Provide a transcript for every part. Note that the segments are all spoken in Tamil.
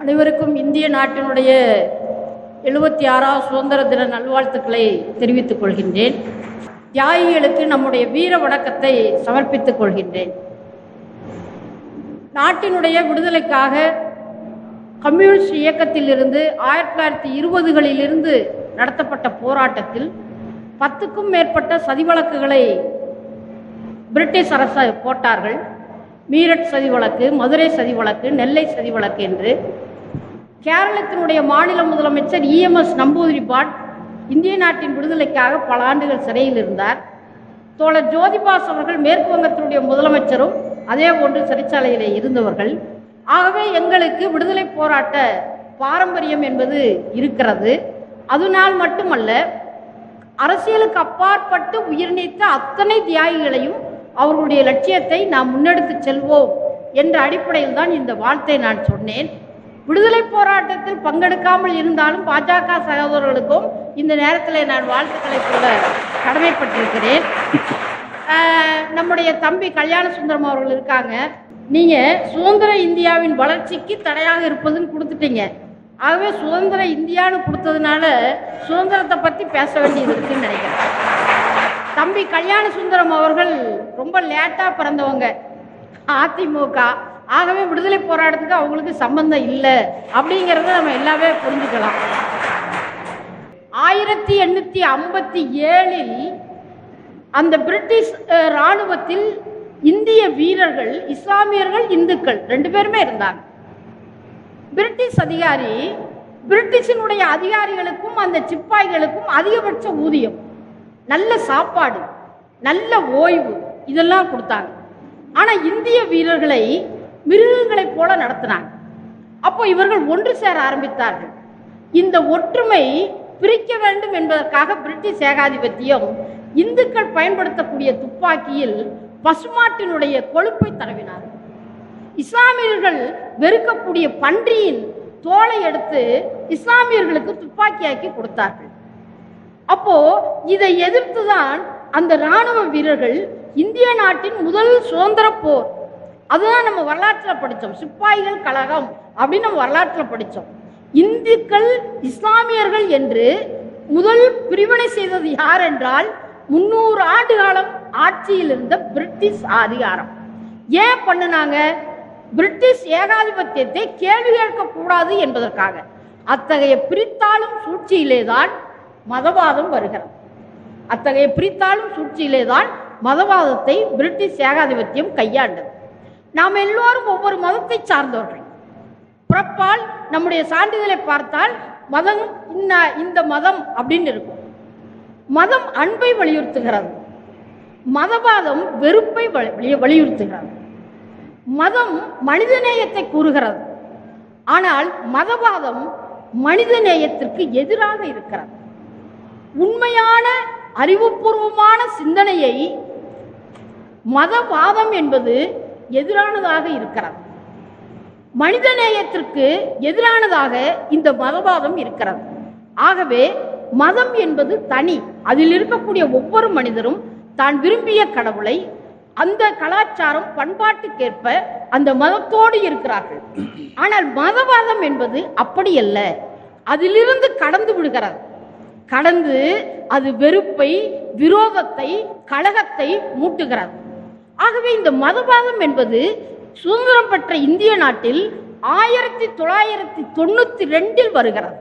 அனைவருக்கும் இந்திய நாட்டினுடைய எழுபத்தி ஆறாவது சுதந்திர தின நல்வாழ்த்துக்களை தெரிவித்துக் கொள்கின்றேன் தியாகிகளுக்கு நம்முடைய வீர வணக்கத்தை சமர்ப்பித்துக் கொள்கின்றேன் நாட்டினுடைய விடுதலைக்காக கம்யூனிஸ்ட் இயக்கத்திலிருந்து ஆயிரத்தி தொள்ளாயிரத்தி இருபதுகளிலிருந்து நடத்தப்பட்ட போராட்டத்தில் பத்துக்கும் மேற்பட்ட சதி வழக்குகளை பிரிட்டிஷ் அரசு போட்டார்கள் மீரட் சதி வழக்கு மதுரை சதி வழக்கு நெல்லை சதி வழக்கு என்று கேரளத்தினுடைய மாநில முதலமைச்சர் இஎம்எஸ் நம்பூதிரிபாட் இந்திய நாட்டின் விடுதலைக்காக பல ஆண்டுகள் சிறையில் இருந்தார் தோழர் ஜோதிபாஸ் அவர்கள் மேற்கு வங்கத்தினுடைய முதலமைச்சரும் அதே போன்று சிறைச்சாலையில் இருந்தவர்கள் ஆகவே எங்களுக்கு விடுதலை போராட்ட பாரம்பரியம் என்பது இருக்கிறது அதனால் மட்டுமல்ல அரசியலுக்கு அப்பாற்பட்டு உயிர் நீத்த அத்தனை தியாகிகளையும் அவர்களுடைய லட்சியத்தை நாம் முன்னெடுத்து செல்வோம் என்ற அடிப்படையில் தான் இந்த வாழ்த்தை நான் சொன்னேன் விடுதலை போராட்டத்தில் பங்கெடுக்காமல் இருந்தாலும் பாஜக சகோதரர்களுக்கும் இந்த நேரத்தில் நான் வாழ்த்துக்களை கூட கடமைப்பட்டிருக்கிறேன் ஆஹ், நம்முடைய தம்பி கல்யாண சுந்தரம் அவர்கள் இருக்காங்க நீங்க சுதந்திர இந்தியாவின் வளர்ச்சிக்கு தடையாக இருப்பதுன்னு கொடுத்துட்டீங்க ஆகவே சுதந்திர இந்தியான்னு கொடுத்ததுனால சுதந்திரத்தை பத்தி பேச வேண்டியது இருக்குன்னு நினைக்கிறேன் தம்பி கல்யாண சுந்தரம் அவர்கள் ரொம்ப லேட்டா பிறந்தவங்க அதிமுக ஆகவே விடுதலை போராட்டத்துக்கு அவங்களுக்கு சம்பந்தம் இல்லை அப்படிங்கிறத நம்ம எல்லாமே புரிஞ்சுக்கலாம் ஆயிரத்தி எண்ணூத்தி ஐம்பத்தி ஏழில் அந்த பிரிட்டிஷ் அஹ், ராணுவத்தில் இந்திய வீரர்கள் இஸ்லாமியர்கள் இந்துக்கள் ரெண்டு பேருமே இருந்தாங்க பிரிட்டிஷ் அதிகாரி பிரிட்டிஷினுடைய அதிகாரிகளுக்கும் அந்த சிப்பாய்களுக்கும் அதிகபட்ச ஊதியம் நல்ல சாப்பாடு நல்ல ஓய்வு இதெல்லாம் கொடுத்தாங்க ஆனா இந்திய வீரர்களை மிருகங்களைப் போல நடத்தினாங்க அப்போ இவர்கள் ஒன்று சேர ஆரம்பித்தார்கள் இந்த ஒற்றுமை பிரிக்க வேண்டும் என்பதற்காக பிரிட்டிஷ் ஏகாதிபத்தியம் இந்துக்கள் பயன்படுத்தக்கூடிய துப்பாக்கியில் பசுமாட்டினுடைய கொழுப்பை தடவினார்கள் இஸ்லாமியர்கள் வெறுக்கக்கூடிய பன்றியின் தோலை எடுத்து இஸ்லாமியர்களுக்கு துப்பாக்கியாக்கி கொடுத்தார்கள் அப்போ இதை எதிர்த்து தான் அந்த ராணுவ வீரர்கள் இந்திய நாட்டின் முதல் சுதந்திர போர் அதுதான் நம்ம வரலாற்றில் படித்தோம் சிப்பாய்கள் கழகம் அப்படின்னு நம்ம வரலாற்றில் படித்தோம் இந்துக்கள் இஸ்லாமியர்கள் என்று முதல் பிரிவினை செய்தது யார் என்றால் முன்னூறு ஆண்டு காலம் ஆட்சியில் இருந்த பிரிட்டிஷ் அதிகாரம் ஏன் பண்ணுனாங்க பிரிட்டிஷ் ஏகாதிபத்தியத்தை கேள்வி கேட்கக்கூடாது என்பதற்காக அத்தகைய பிரித்தாளும் சூழ்ச்சியிலே தான் மதவாதம் வருகிறது அத்தகைய பிரித்தாளும் சூழ்ச்சியிலே தான் மதவாதத்தை பிரிட்டிஷ் ஏகாதிபத்தியம் கையாண்டது நாம் எல்லோரும் ஒவ்வொரு மதத்தை சார்ந்தவர்கள் பிறப்பால் நம்முடைய சான்றிதழை பார்த்தால் மதம் இன்ன இந்த மதம் அப்படின்னு இருக்கும் மதம் அன்பை வலியுறுத்துகிறது மதவாதம் வெறுப்பை வலி- வலி- வலியுறுத்துகிறது மதம் மனிதநேயத்தை கூறுகிறது ஆனால் மதவாதம் மனிதநேயத்திற்கு எதிராக இருக்கிறது உண்மையான அறிவுபூர்வமான சிந்தனையை மதவாதம் என்பது எதிரானதாக இருக்கிறது மனிதநேயத்திற்கு எதிரானதாக இந்த மதவாதம் இருக்கிறது ஆகவே மதம் என்பது தனி அதில் இருக்கக்கூடிய ஒவ்வொரு மனிதரும் தான் விரும்பிய கடவுளை அந்த கலாச்சாரம் பண்பாட்டுக்கேற்ப அந்த மதத்தோடு இருக்கிறார்கள் ஆனால் மதவாதம் என்பது அப்படி அல்ல அதிலிருந்து கடந்து விடுகிறது கடந்து அது வெறுப்பை விரோதத்தை கழகத்தை மூட்டுகிறது ஆகவே இந்த மதவாதம் என்பது சுதந்திரம் பெற்ற இந்திய நாட்டில் ஆயிரத்தி தொள்ளாயிரத்தி தொண்ணூத்தி ரெண்டில் வருகிறது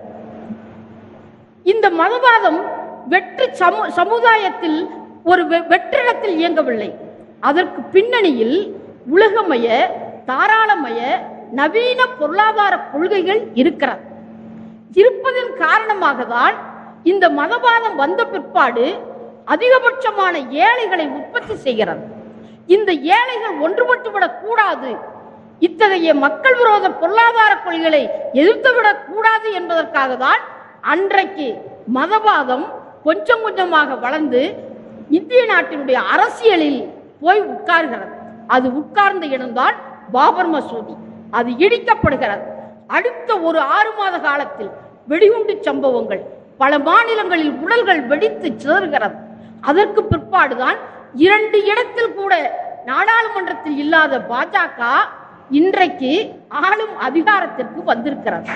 இந்த மதவாதம் வெற்று சமு சமுதாயத்தில் ஒரு வெ- வெற்றிடத்தில் இயங்கவில்லை அதற்கு பின்னணியில் உலகமய தாராளமய நவீன பொருளாதார கொள்கைகள் இருக்கிறது இருப்பதன் காரணமாக தான் இந்த மதவாதம் வந்த பிற்பாடு அதிகபட்சமான ஏழைகளை உற்பத்தி செய்கிறது இந்த ஏழைகள் ஒன்றுபட்டுவிடக் கூடாது இத்தகைய மக்கள் விரோத பொருளாதார கொள்கைகளை எதிர்த்துவிடக் கூடாது என்பதற்காக தான் அன்றைக்கு மதவாதம் கொஞ்சம் கொஞ்சமாக வளர்ந்து இந்திய நாட்டினுடைய அரசியலில் போய் உட்கார்கிறது அது உட்கார்ந்த இடம்தான் பாபர் மசூதி அது இடிக்கப்படுகிறது அடுத்த ஒரு ஆறு மாத காலத்தில் வெடிகுண்டு சம்பவங்கள் பல மாநிலங்களில் உடல்கள் வெடித்து சிதறுகிறது அதற்கு பிற்பாடுதான் இரண்டு இடத்தில் கூட நாடாளுமன்றத்தில் இல்லாத பாஜக இன்றைக்கு ஆளும் அதிகாரத்திற்கு வந்திருக்கிறது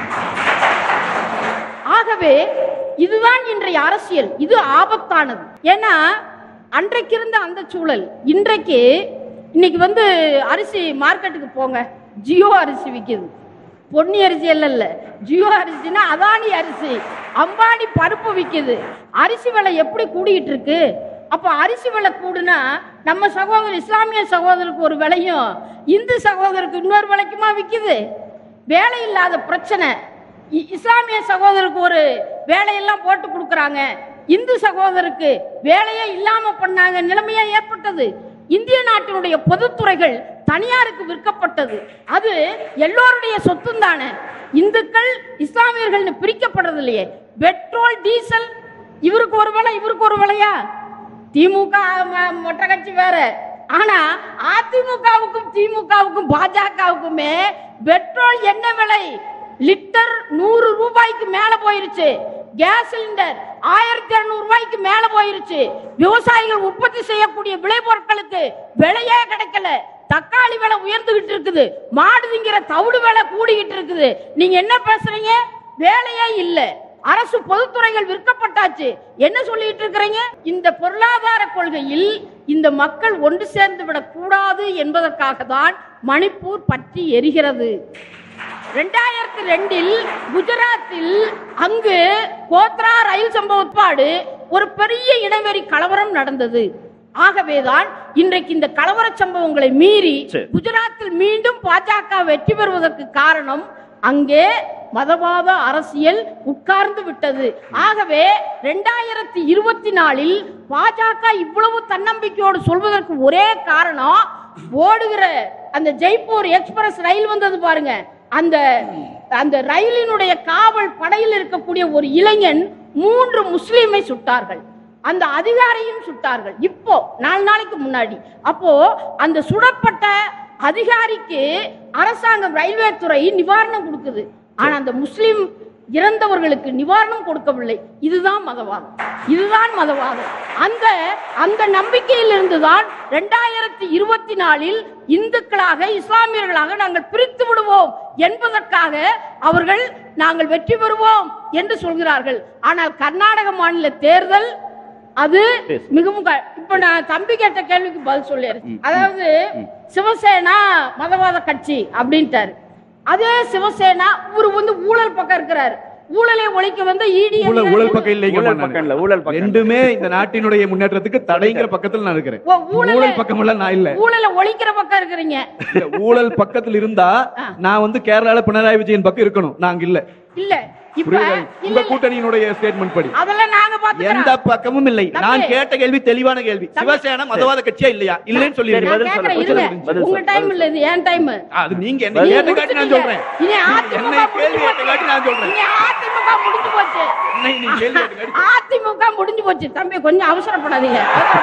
ஆகவே இதுதான் இன்றைய அரசியல் இது ஆபத்தானது ஏன்னா அன்றைக்கு இருந்த அந்த சூழல் இன்றைக்கு இன்னைக்கு வந்து அரிசி மார்க்கெட்டுக்கு போங்க ஜியோ அரிசி விற்கிது பொன்னி அரிசி எல்லாம் இல்ல ஜியோ அரிசினா அதானி அரிசி அம்பானி பருப்பு விற்கிது அரிசி விலை எப்படி கூடிட்டு இருக்கு அப்ப அரிசி விலை கூடுனா நம்ம சகோதரர் இஸ்லாமிய சகோதரருக்கு ஒரு விலையும் இந்து சகோதரருக்கு இன்னொரு விலைக்குமா விற்கிது வேலை இல்லாத பிரச்சனை இ- இஸ்லாமிய சகோதரருக்கு ஒரு வேலையெல்லாம் போட்டு கொடுக்குறாங்க இந்து சகோதரருக்கு வேலையே இல்லாம பண்ணாங்க நிலைமையா ஏற்பட்டது இந்திய நாட்டினுடைய பொதுத்துறைகள் தனியாருக்கு விற்கப்பட்டது அது எல்லோருடைய சொத்தும் தானே இந்துக்கள் இஸ்லாமியர்கள்னு பிரிக்கப்படுறது இல்லையே பெட்ரோல் டீசல் இவருக்கு ஒரு விலை இவருக்கு ஒரு விலையா திமுக ம- மொட்டை கட்சி வேற ஆனா அதிமுகவுக்கும் திமுகவுக்கும் பாஜகவுக்குமே பெட்ரோல் என்ன விலை லிட்டர் நூறு ரூபாய்க்கு மேல போயிருச்சு கேஸ் சிலிண்டர் ஆயிரத்தி இருநூறு ரூபாய்க்கு மேல போயிருச்சு விவசாயிகள் உற்பத்தி செய்யக்கூடிய விளைபொருட்களுக்கு விலையே கிடைக்கல தக்காளி விலை உயர்ந்துகிட்டு இருக்குது மாடு திங்கிற தவிடு விலை கூடிக்கிட்டு இருக்குது நீங்க என்ன பேசுறீங்க வேலையே இல்ல அரசு பொதுத்துறைகள் விற்கப்பட்டாச்சு என்ன சொல்லிட்டு இருக்கிறீங்க இந்த பொருளாதார கொள்கையில் இந்த மக்கள் ஒன்று சேர்ந்து விடக் கூடாது என்பதற்காக தான் மணிப்பூர் பற்றி எரிகிறது ரெண்டாயிரத்தி ரெண்டில் குஜராத்தில் அங்கு கோத்ரா ரயில் சம்பவப்பாடு ஒரு பெரிய இனவெறி கலவரம் நடந்தது ஆகவேதான் இன்றைக்கு இந்த கலவர சம்பவங்களை மீறி சரி. குஜராத்தில் மீண்டும் பாஜக வெற்றி பெறுவதற்கு காரணம் அங்கே மதவாத அரசியல் உட்கார்ந்து விட்டது ஆகவே ரெண்டாயிரத்தி இருபத்தி நாலில் பாஜக இவ்வளவு தன்னம்பிக்கையோடு சொல்வதற்கு ஒரே காரணம் ஓடுகிற அந்த ஜெய்ப்பூர் எக்ஸ்பிரஸ் ரயில் வந்தது பாருங்க அந்த அந்த ரயிலினுடைய காவல் படையில் இருக்கக்கூடிய ஒரு இளைஞன் மூன்று முஸ்லிமை சுட்டார்கள் அந்த அதிகாரியும் சுட்டார்கள் இப்போ நாலு நாளைக்கு முன்னாடி அப்போ அந்த சுடப்பட்ட அதிகாரிக்கு அரசாங்கம் ரயில்வே துறை நிவாரணம் கொடுக்குது ஆனா அந்த முஸ்லிம் இறந்தவர்களுக்கு நிவாரணம் கொடுக்கவில்லை இதுதான் மதவாதம் இதுதான் மதவாதம் அந்த அந்த நம்பிக்கையில் இருந்துதான் ரெண்டாயிரத்தி இருபத்தி நாலில் இந்துக்களாக இஸ்லாமியர்களாக நாங்கள் பிரித்து விடுவோம் என்பதற்காக அவர்கள் நாங்கள் வெற்றி பெறுவோம் என்று சொல்கிறார்கள் ஆனால் கர்நாடக மாநில தேர்தல் அது மிகவும் க- இப்ப நான் தம்பி கேட்ட கேள்விக்கு பதில் சொல்லிடுறேன் அதாவது சிவசேனா மதவாத கட்சி அப்படின்ட்டாரு அதே சிவசேனா இவரு வந்து ஊழல் பக்கம் இருக்கிறாரு ஊழலை ஒழிக்க வந்து இடி ஊழல் ஊழல் பக்கம் இல்லைங்க ஊழல் பக்கம் இல்ல ஊழல் பக்கம் ரெண்டுமே இந்த நாட்டினுடைய முன்னேற்றத்துக்கு தடைங்கிற பக்கத்துல நான் இருக்கிறேன் ஓ, ஊழலை- ஊழல் பக்கம் எல்லாம் நான் இல்ல ஊழலை ஒழிக்கிற பக்கம் இருக்கிறீங்க இல்ல, ஊழல் பக்கத்துல இருந்தா ஆ. நான் வந்து கேரளால பினராயி விஜயன் பக்கம் இருக்கணும் நாங்க இல்ல இல்ல இப்ப புரியுதா இல்ல, உங்க இல்ல. கூட்டணியினுடைய ஸ்டேட்மெண்ட் படி அதெல்லாம் நாங்க எந்த பாத்துக்கிறோம் பக்கமும் இல்லை தம்பி. நான் கேட்ட கேள்வி தெளிவான கேள்வி சிவசேனா மதவாத கட்சியா இல்லையா இல்லைன்னு சரி, சொல்லிருக்கேன் பதில் நான் சொல்லு, கேக்குறேன் பதில் இருங்க சொல்லு, பதில் உங்க சொல்லு, டைம் பதில் இல்ல இது என் டைம் அது நீங்க என்ன நீங்க கேட்ட காட்டி நான் சொல்றேன் இனி அதிமுக என்னை கேள்வி முடிஞ்சு கேட்ட காட்டி நான் சொல்றேன் இனி அதிமுக முடிஞ்சு போச்சு என்னை நீ கேள்வி கேட்ட காட்டி அதிமுக முடிஞ்சு போச்சு தம்பி கொஞ்சம் அவசரப்படாதீங்க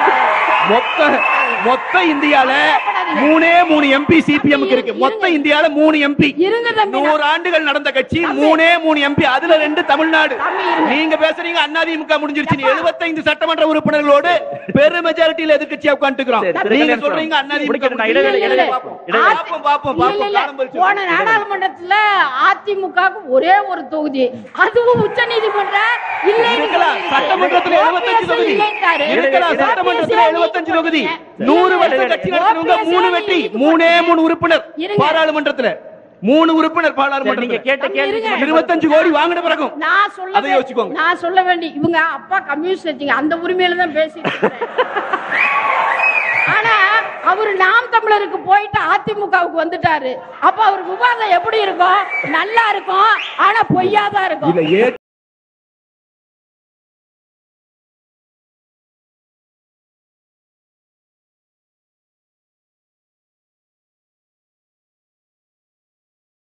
மொத்த மொத்த இந்தியால மூணே மூணு எம்பி சிபிஎம் இருக்கு மொத்த இந்தியால மூணு எம்பி இருங்க தம்பி நூறு ஆண்டுகள் நடந்த கட்சி மூணே மூணு எம்பி அதுல ரெண்டு தமிழ்நாடு தம்பி, இருங்க. நீங்க பேசுறீங்க அதிமுக முடிஞ்சிருச்சு எழுபத்தைந்து சட்டமன்ற உறுப்பினர்களோடு பெரு மெஜாரிட்டியில எதிர்க்கட்சியா உட்காந்துக்கிறோம் சரி, நீங்க திருக்கல்யாணம் சொல்றீங்க முடிக்கணும். அதிமுக நான் இடைவேளை- இல்ல, இல்ல, இடைவேளை பாப்போம். இடைவேளை. பாப்போம் பாப்போம் இல்ல, பாப்போம் இல்ல. காலம் பறிச்சு. போன நாடாளுமன்றத்துல அதிமுகவுக்கு ஒரே ஒரு தொகுதி அதுவும் உச்ச நீதிமன்றம் இருக்கலாம். சட்டமன்றத்துல 75 தொகுதி. இருக்கலாம். சட்டமன்றத்துல 75 தொகுதி. நூறு வருஷம் கட்சி நடத்துறவங்க மூணு வெற்றி மூணே மூணு உறுப்பினர் இருங்க. பாராளுமன்றத்துல மூணு உறுப்பினர் சரி, நீங்க பாராளுமன்றத்துல கேட்ட தம்பி, கேள்வி இருங்க. இருபத்தஞ்சு கோடி வாங்கின பிறகும் நான் சொல்ல அதை யோசிச்சுக்கோங்க. நான் சொல்ல வேண்டி இவங்க அப்பா கம்யூனிஸ்ட் வச்சுங்க அந்த உரிமையில தான் பேசிட்டு இருக்கிறேன். ஆனா அவரு நாம் தமிழருக்கு போயிட்டு அதிமுகவுக்கு வந்துட்டாரு அப்ப அவர் விவாதம் எப்படி இருக்கும் நல்லா இருக்கும் ஆனா பொய்யாதான் இருக்கும் இல்ல ஏ